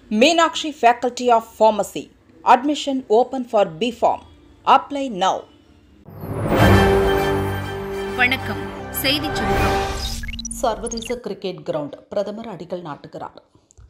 Meenakshi Faculty of Pharmacy. Admission open for BPharm. Apply now. வணக்கம் செய்திச் சுருக்கம் சர்வதேச கிரிக்கெட் கிரவுண்ட் பிரதமர் அடிக்கல் நாட்டுகிறார்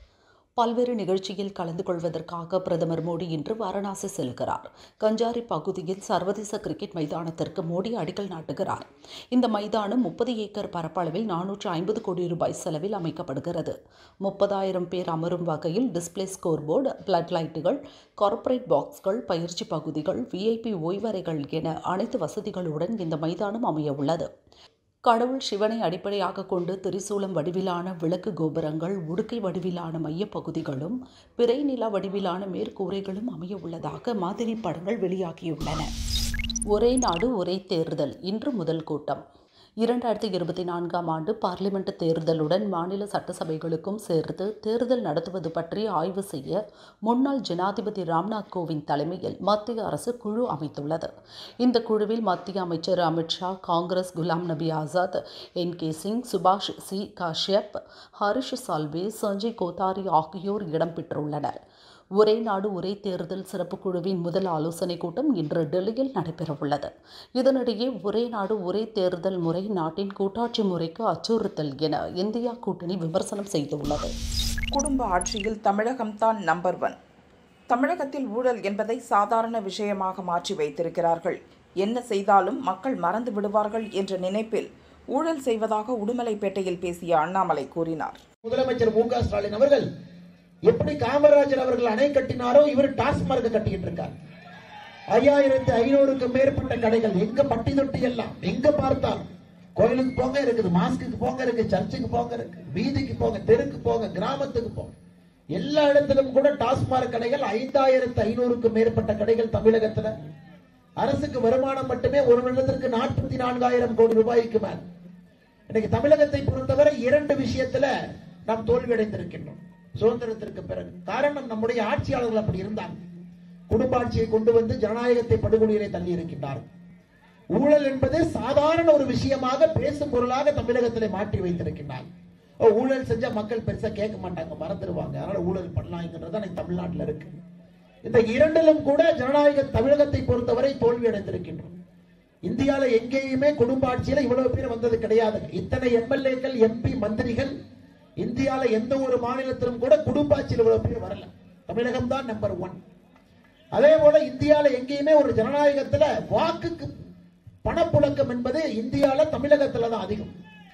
பல்வேறு நிகழ்ச்சியில் கலந்து கொள்வதற்காக பிரதமர் மோடி இன்று வாரணாசி செல்கிறார் கஞ்சாரி பகுதியில் சர்வதேச கிரிக்கெட் மைதானத்திற்கு மோடி அடிக்கல் நாட்டுகிறார் இந்த மைதானம் முப்பது ஏக்கர் பரப்பளவில் நானூற்று ஐம்பது கோடி ரூபாய் செலவில் அமைக்கப்படுகிறது முப்பதாயிரம் பேர் அமரும் வகையில் டிஸ்பிளே ஸ்கோர் போர்டு பிளட் லைட்டுகள் கார்ப்பரேட் பாக்ஸ்கள் பயிற்சி பகுதிகள் விஐபி ஓய்வறைகள் என அனைத்து வசதிகளுடன் இந்த மைதானம் அமைய உள்ளது கடவுள் சிவனை அடிப்படையாக கொண்டு திரிசூலம் வடிவிலான விளக்கு கோபுரங்கள் உடுக்கை வடிவிலான மையப்பகுதிகளும் பிறை நில வடிவிலான மேற்கூரைகளும் அமைய உள்ளதாக மாதிரி படங்கள் வெளியாகியுள்ளன ஒரே நாடு ஒரே தேர்தல் இன்று முதல் கூட்டம் இரண்டாயிரத்தி இருபத்தி நான்காம் ஆண்டு பார்லிமெண்ட் தேர்தலுடன் மாநில சட்டசபைகளுக்கும் சேர்த்து தேர்தல் நடத்துவது பற்றி ஆய்வு செய்ய முன்னாள் ஜனாதிபதி ராம்நாத் கோவிந்த் தலைமையில் மத்திய அரசு குழு அமைத்துள்ளது இந்த குழுவில் மத்திய அமைச்சர் அமித்ஷா காங்கிரஸ் குலாம் நபி ஆசாத் என் கே சிங் சுபாஷ் சி காஷ்யப் ஹரிஷ் சால்வே சஞ்சய் கோத்தாரி ஆகியோர் இடம்பெற்றுள்ளனர் ஒரே நாடு ஒரே தேர்தல் சிறப்பு குழுவின் முதல் ஆலோசனைக் கூட்டம் இன்று டெல்லியில் நடைபெறவுள்ளது இதனிடையே ஒரே நாடு ஒரே தேர்தல் முறை நாட்டின் கூட்டாட்சி முறைக்கு அச்சுறுத்தல் என இந்தியா கூட்டணி விமர்சனம் செய்துள்ளது குடும்ப ஆட்சியில் தமிழகம்தான் நம்பர் ஒன் தமிழகத்தில் ஊழல் என்பதை சாதாரண விஷயமாக மாற்றி வைத்திருக்கிறார்கள் என்ன செய்தாலும் மக்கள் மறந்து விடுவார்கள் என்ற நினைப்பில் ஊழல் செய்வதாக உடுமலைப்பேட்டையில் பேசிய அண்ணாமலை கூறினார் முதலமைச்சர் மு க ஸ்டாலின் அவர்கள் எப்படி காமராஜர் அவர்கள் அணை கட்டினாரோ இவர் டாஸ்மார்க் கட்டிக்கிட்டு இருக்கார் ஐயாயிரத்து ஐநூறுக்கு மேற்பட்ட கடைகள் எங்க பட்டி தொட்டி எல்லாம் எங்க பார்த்தாலும் கோயிலுக்கு போங்க இருக்குது மாஸ்க்கு போங்க இருக்கு சர்ச்சுக்கு போங்க இருக்கு வீதிக்கு போங்க தெருக்கு போங்க கிராமத்துக்கு போங்க எல்லா இடத்திலும் கூட டாஸ்மார்க் கடைகள் ஐந்தாயிரத்து ஐநூறுக்கு மேற்பட்ட கடைகள் தமிழகத்துல அரசுக்கு வருமானம் மட்டுமே ஒரு வருடத்திற்கு நாற்பத்தி நான்காயிரம் கோடி ரூபாய்க்கு மேல் இன்னைக்கு தமிழகத்தை பொறுத்தவரை இரண்டு விஷயத்துல நாம் தோல்வி அடைந்திருக்கின்றோம் சுதந்திரத்திற்கு பிறகு காரணம் நம்முடைய ஆட்சியாளர்கள் அப்படி இருந்தாங்க குடும்ப ஆட்சியை கொண்டு வந்து ஜனநாயகத்தை படுகொலியிலே தள்ளி இருக்கின்றார்கள் ஊழல் என்பது சாதாரண ஒரு விஷயமாக பேசும் பொருளாக தமிழகத்திலே மாற்றி வைத்திருக்கின்றார் ஓ, ஊழல் செஞ்சா மக்கள் பெருசா கேட்க மாட்டாங்க மறந்துடுவாங்க அதனால ஊழல் பண்ணலாம்ங்கிறது தான் தமிழ்நாட்டில் இருக்கு இந்த இரண்டிலும் கூட ஜனநாயக தமிழகத்தை பொறுத்தவரை தோல்வி அடைந்திருக்கின்றோம் இந்தியால எங்கேயுமே குடும்ப ஆட்சியில இவ்வளவு பேர் வந்தது கிடையாது இத்தனை எம்எல்ஏக்கள் எம்பி மந்திரிகள் இந்தியால எந்த ஒரு மாநிலத்திலும் கூட குடும்ப ஆட்சியில் இவ்வளவு பேர் வரல தமிழகம் தான் நம்பர் ஒன் அதே போல இந்தியால எங்கேயுமே ஒரு ஜனநாயகத்துல வாக்குக்கு பணப்புழக்கம் என்பது இந்தியால தமிழகத்துல தான் அதிகம்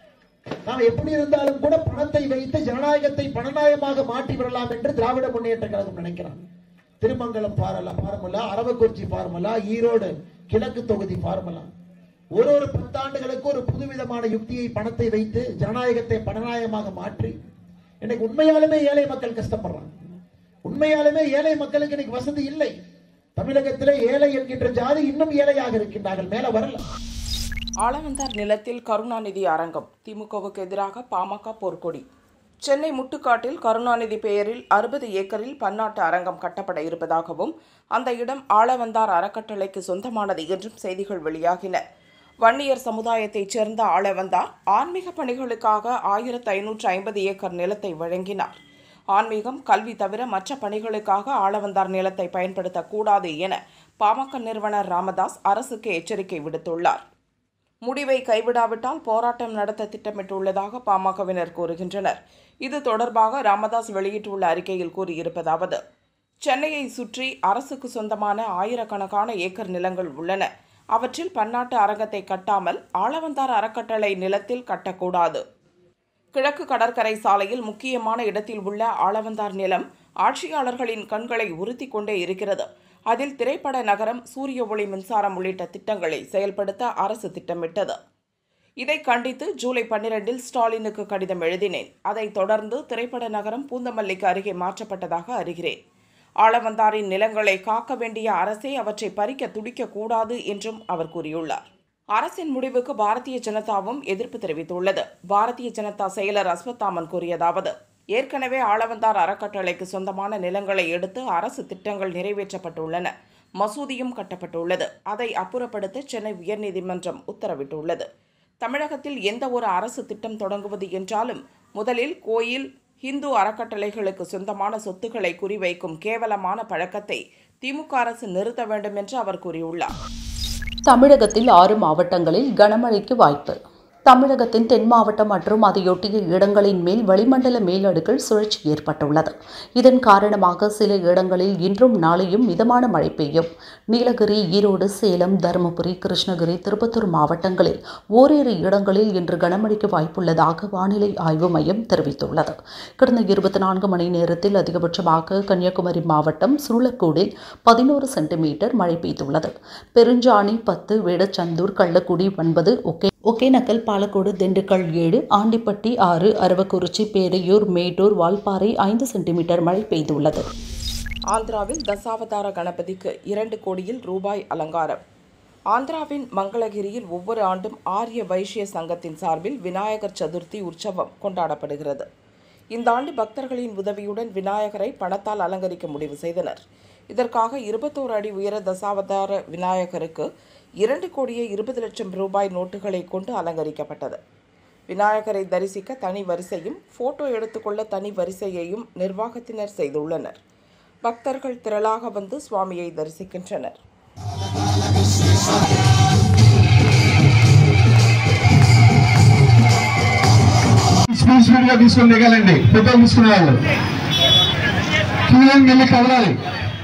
நாம் எப்படி இருந்தாலும் கூட பணத்தை வைத்து ஜனநாயகத்தை பணநாயகமாக மாற்றி விடலாம் என்று திராவிட முன்னேற்ற கழகம் நினைக்கிறான் திருமங்கலம் பாரலா பார்முலா அரவக்குறிச்சி பார்முலா ஈரோடு கிழக்கு தொகுதி பார்முலா ஒரு ஒரு பத்தாண்டுகளுக்கு ஒரு புதுவிதமான யுக்தியை பணத்தை வைத்து ஜனநாயகத்தை பணநாயகமாக மாற்றி இன்னைக்கு உண்மையாலுமே ஏழை மக்கள் கஷ்டப்படுறாங்க உண்மையாலுமே ஏழை மக்களுக்கு இன்னைக்கு வசதி இல்லை தமிழகத்திலே ஏழை என்கின்ற ஜாதி இன்னும் ஏழையாக இருக்கின்றார்கள் மேல வரல ஆளவந்தார் நிலத்தில் கருணாநிதி அரங்கம் திமுகவுக்கு எதிராக பாமக போர்க்கொடி சென்னை முட்டுக்காட்டில் கருணாநிதி பெயரில் அறுபது ஏக்கரில் பன்னாட்டு அரங்கம் கட்டப்பட இருப்பதாகவும் அந்த இடம் ஆளவந்தார் அறக்கட்டளைக்கு சொந்தமானது என்றும் செய்திகள் வெளியாகின வன்னியர் சமுதாயத்தைச் சேர்ந்த ஆளவந்தார் ஆன்மீக பணிகளுக்காக ஆயிரத்து ஐநூற்று ஐம்பது ஏக்கர் நிலத்தை வழங்கினார் ஆன்மீகம் கல்வி தவிர மற்ற பணிகளுக்காக ஆளவந்தார் நிலத்தை பயன்படுத்தக்கூடாது என பாமக நிறுவனர் ராமதாஸ் அரசுக்கு எச்சரிக்கை விடுத்துள்ளார் முடிவை கைவிடாவிட்டால் போராட்டம் நடத்த திட்டமிட்டுள்ளதாக பாமகவினர் கூறுகின்றனர் இது தொடர்பாக ராமதாஸ் வெளியிட்டுள்ள அறிக்கையில் கூறியிருப்பதாவது சென்னையை சுற்றி அரசுக்கு சொந்தமான ஆயிரக்கணக்கான ஏக்கர் நிலங்கள் உள்ளன அவற்றில் பன்னாட்டு அரங்கத்தை கட்டாமல் ஆளவந்தார் அறக்கட்டளை நிலத்தில் கட்டக்கூடாது கிழக்கு கடற்கரை சாலையில் முக்கியமான இடத்தில் உள்ள ஆளவந்தார் நிலம் ஆட்சியாளர்களின் கண்களை உறுத்தி கொண்டே இருக்கிறது அதில் திரைப்பட நகரம் சூரிய ஒளி மின்சாரம் உள்ளிட்ட திட்டங்களை செயல்படுத்த அரசு திட்டமிட்டது இதை கண்டித்து ஜூலை பன்னிரெண்டில் ஸ்டாலினுக்கு கடிதம் எழுதினேன் அதைத் தொடர்ந்து திரைப்பட நகரம் பூந்தமல்லிக்கு அருகே மாற்றப்பட்டதாக அறிகிறேன் ஆளவந்தாரின் நிலங்களை காக்க வேண்டிய அரசே அவற்றை பறிக்க துடிக்கக்கூடாது என்றும் அவர் கூறியுள்ளார் அரசின் முடிவுக்கு பாரதிய ஜனதாவும் எதிர்ப்பு தெரிவித்துள்ளது பாரதிய ஜனதா செயலர் அஸ்வத்தாமன் கூறியதாவது ஏற்கனவே ஆளவந்தார் அறக்கட்டளைக்கு சொந்தமான நிலங்களை எடுத்து அரசு திட்டங்கள் நிறைவேற்றப்பட்டுள்ளன மசூதியும் கட்டப்பட்டுள்ளது அதை அப்புறப்படுத்த சென்னை உயர்நீதிமன்றம் உத்தரவிட்டுள்ளது தமிழகத்தில் எந்த ஒரு அரசு திட்டம் தொடங்குவது என்றாலும் முதலில் கோயில் இந்து அறக்கட்டளைகளுக்கு சொந்தமான சொத்துக்களை குறிவைக்கும் கேவலமான பழக்கத்தை திமுக அரசு நிறுத்த வேண்டும் என்று அவர் கூறியுள்ளார் தமிழகத்தில் ஆறு மாவட்டங்களில் கனமழைக்கு வாய்ப்பு தமிழகத்தின் தென் மாவட்டம் மற்றும் அதையொட்டிய இடங்களின் மேல் வளிமண்டல மேலடுக்கில் சுழற்சி ஏற்பட்டுள்ளது இதன் காரணமாக சில இடங்களில் இன்றும் நாளையும் மிதமான மழை பெய்யும் நீலகிரி ஈரோடு சேலம் தருமபுரி கிருஷ்ணகிரி திருப்பத்தூர் மாவட்டங்களில் ஓரிரு இடங்களில் இன்று கனமழைக்கு வாய்ப்புள்ளதாக வானிலை ஆய்வு மையம் தெரிவித்துள்ளது கடந்த இருபத்தி நான்கு மணி நேரத்தில் அதிகபட்சமாக கன்னியாகுமரி மாவட்டம் சூளக்கூடில் பதினோரு சென்டிமீட்டர் மழை பெய்துள்ளது பெருஞ்சாணி பத்து வேடச்சந்தூர் கள்ளக்குடி ஒன்பது ஒகே ஒகேனக்கல் பாலக்கோடு திண்டுக்கல் ஏழு ஆண்டிப்பட்டி ஆறு அரவக்குறிச்சி பேரையூர் மேட்டூர் வால்பாறை ஐந்து சென்டிமீட்டர் மழை பெய்துள்ளது ஆந்திராவில் தசாவதார கணபதிக்கு இரண்டு கோடியில் ரூபாய் அலங்காரம் ஆந்திராவின் மங்களகிரியில் ஒவ்வொரு ஆண்டும் ஆரிய வைஷ்ய சங்கத்தின் சார்பில் விநாயகர் சதுர்த்தி உற்சவம் கொண்டாடப்படுகிறது இந்த ஆண்டு பக்தர்களின் உதவியுடன் விநாயகரை பணத்தால் அலங்கரிக்க முடிவு செய்தனர் இதற்காக இருபத்தோரு அடி உயர தசாவதார விநாயகருக்கு இரண்டு கோடியே இருபது லட்சம் ரூபாய் நோட்டுகளை கொண்டு அலங்கரிக்கப்பட்டது விநாயகரை தரிசிக்க தனி வரிசையும் போட்டோ எடுத்துக்கொள்ள தனி வரிசையையும் நிர்வாகத்தினர் செய்துள்ளனர் பக்தர்கள் திரளாக வந்து சுவாமியை தரிசிக்கின்றனர் స్పీడ్ స్పీడ్ గా తీసుకొని దిగాలండి ఫోటోలు తీసుకునే వాళ్ళు క్యూ లైన్ వెళ్ళి కదలాలి